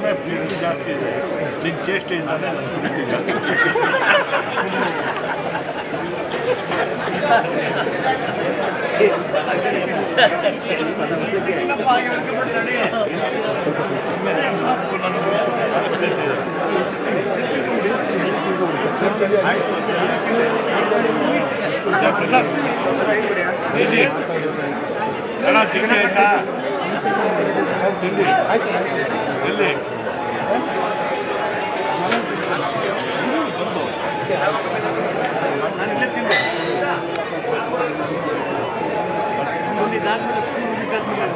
ನಿನ್ನೆ ಪ್ರೀತಿ ಜಾಸ್ತಿ ಇದೆ ನಿನ್ನ ಚೇಷ್ಟೆಯಿಂದಾನೆ ನನ್ನ ಪ್ರೀತಿ ಜಾಸ್ತಿ ಎಲ್ಲಿ ಅಣ್ಣ ತಿಂಡಿ ಆಯ್ತಾ ತಿಂಡಿ ಎಲ್ಲಿ ನಾನಿಲ್ಲೇ ತಿಂದೆ ಇದಾದ್ಮೇಲೆ ಸ್ಕೂಲ್ ಮುಗಿದಾದ್ಮೇಲೆ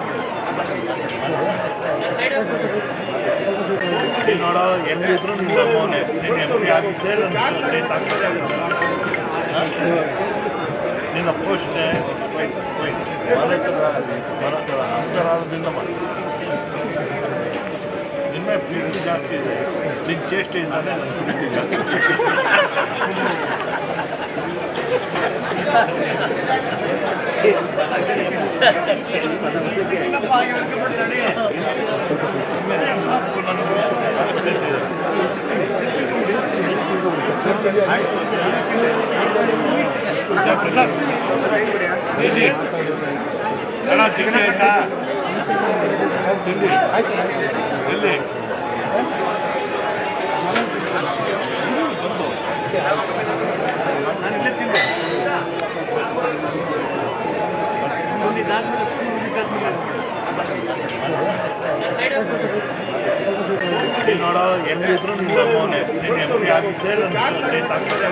ನೀನ್ ನೋಡೋ ಹೆಂಗಿದ್ರು ನಿನ್ನ ಅಮ್ಮವನೇ ನೀನು ಎಂ ಪಿ ಆಗಿದ್ದೆ ನನ್ನ ಡೇಟ್ ಆಗ್ತದೆ ನಿನ್ನ ಪೋಸ್ಟ್ನೆ ಮನಸ್ಸರ ಮನಸ್ಸರ ಅಂತರಾಳದಿಂದ ಮಾಡಿ ನಿನ್ನೆ ಪ್ರೀತಿ ಜಾಸ್ತಿ ಇದೆ ನಿನ್ನ ಚೇಷ್ಟೆಯಿಂದಾನೆ ನನ್ನ ಪ್ರೀತಿ ಜಾಸ್ತಿ ಇಲ್ಲಪ್ಪ ಇವ್ರಿಗೆ ಬಿಡಿ ನಡಿ. ಎಲ್ಲಿ ಅಣ್ಣ ತಿಂಡಿ ಆಯ್ತಾ ತಿಂಡಿ ಎಲ್ಲಿ ನಾನಿಲ್ಲೇ ತಿಂದೆ ಇದಾದ್ಮೇಲೆ ಸ್ಕೂಲ್ ಮುಗಿದಾದ್ಮೇಲೆ ನೀನ್ ನೋಡೋ ಹೆಂಗಿದ್ರು ನಿನ್ನ ಅಮ್ಮವನೇ ನೀನು ಎಂ ಪಿ ಆಗಿದ್ದೆ ನನ್ನ ಡೇಟ್ ಆಗ್ತದೆ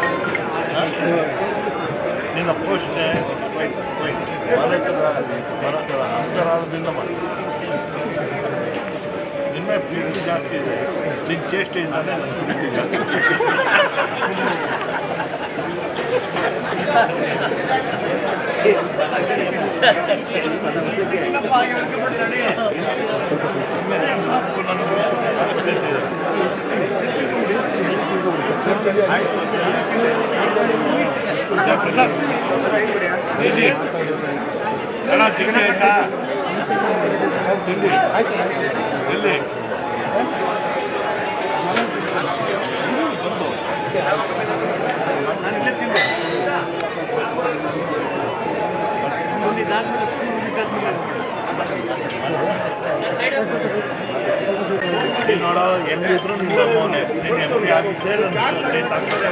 ನಿನ್ನ ಪೋಸ್ಟ್ನೆ ಮನಸ್ಸರ ಮನಸ್ಸರ ಅಂತರಾಳದಿಂದ ಮಾಡಿ ನಿನ್ನೆ ಪ್ರೀತಿ ಜಾಸ್ತಿ ಇದೆ ನಿನ್ನ ಚೇಷ್ಟೆಯಿಂದಾನೆ ನನ್ನ ಪ್ರೀತಿ ಜಾಸ್ತಿ ಇಲ್ಲಪ್ಪ ಇವ್ರಿಗೆ ಬಿಡಿ ನಡಿ. ಎಲ್ಲಿ ಅಣ್ಣ ತಿಂಡಿ ಆಯ್ತಾ ತಿಂಡಿ ಎಲ್ಲಿ ನಾನಿಲ್ಲೇ ತಿಂದೆ ಇದಾದ್ಮೇಲೆ ಸ್ಕೂಲ್ ಮುಗಿದಾದ್ಮೇಲೆ ನೀನ್ ನೋಡೋ ಹೆಂಗಿದ್ರು ನಿನ್ನ ಅಮ್ಮವನೇ ನೀನು ಎಂ ಪಿ ಆಗಿದ್ದೆ ನನ್ನ ಡೇಟ್ ಆಗ್ತದೆ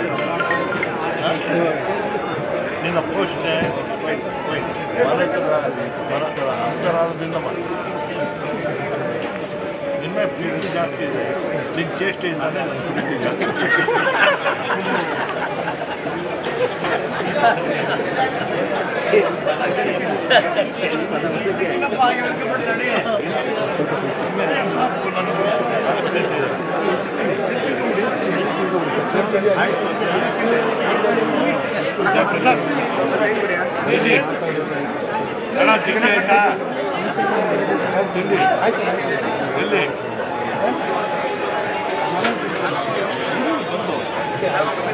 ನಿನ್ನ ಪೋಸ್ಟ್ನೆ ಮನಸ್ಸರ ಮನಸ್ಸರ ಅಂತರಾಳದಿಂದ ಮಾಡಿ ನಿನ್ನೆ ಪ್ರೀತಿ ಜಾಸ್ತಿ ಇದೆ ನಿನ್ನ ಚೇಷ್ಟೆಯಿಂದಾನೆ ನನ್ನ ಪ್ರೀತಿ ಜಾಸ್ತಿ ಇಲ್ಲಪ್ಪ ಇವ್ರಿಗೆ ಬಿಡಿ ನಡಿ. ಎಲ್ಲಿ ಅಣ್ಣ ತಿಂಡಿ ಆಯ್ತಾ ತಿಂಡಿ ಎಲ್ಲಿ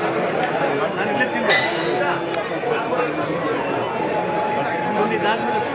ನಾನಿಲ್ಲೇ ತಿಂದೆ ಇದಾದ್ಮೇಲೆ